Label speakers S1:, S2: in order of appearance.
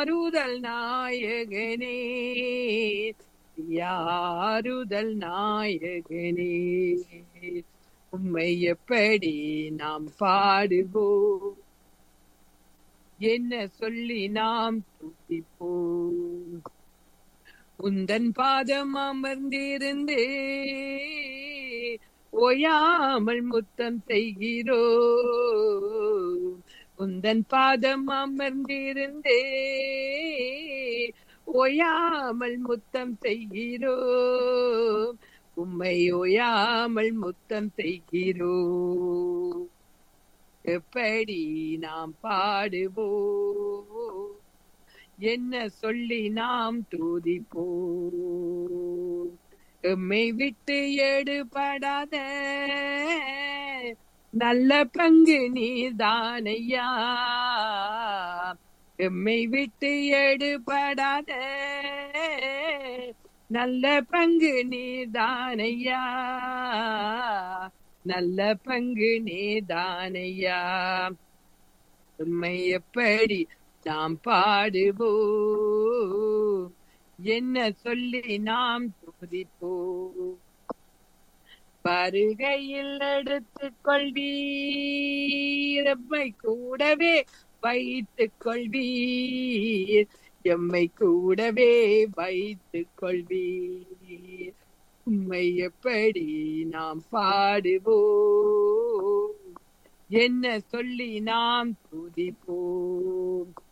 S1: ஆறுதல் நாயகனே யாருதல் நாயகனே உம்மை எப்படி நாம் பாடுவோம் என்ன சொல்லி நாம் துதிப்போம் உந்தன் பாதம் அமர்ந்திருந்தே ஓயாமல் முத்தம் செய்கிறோ உந்தன் பாதம் அமர்ந்திருந்தே ஓயாமல் முத்தம் செய்கிறோ உம்மை ஓயாமல் முத்தம் செய்கிறோ எப்படி நாம் பாடுவோம் என்ன சொல்லி நாம் தூதிப்போம் எம்மை விட்டு எடுபடாத நல்ல பங்கு நீதானையா எம்மை விட்டு எடுபடாத நல்ல பங்கு நீதானையா நல்ல பங்கு நீதானையா உம்மை எப்படி நாம் பாடுவோம் என்ன சொல்லி நாம் துதிப்போம் வருகையில் எடுத்துக் கொள்வீர் எம்மை கூடவே வைத்துக் கொள்வீர் எம்மை கூடவே வைத்துக் கொள்வீர் உம்மை எப்படி நாம் பாடுவோம் என்ன சொல்லி நாம் துதிப்போம்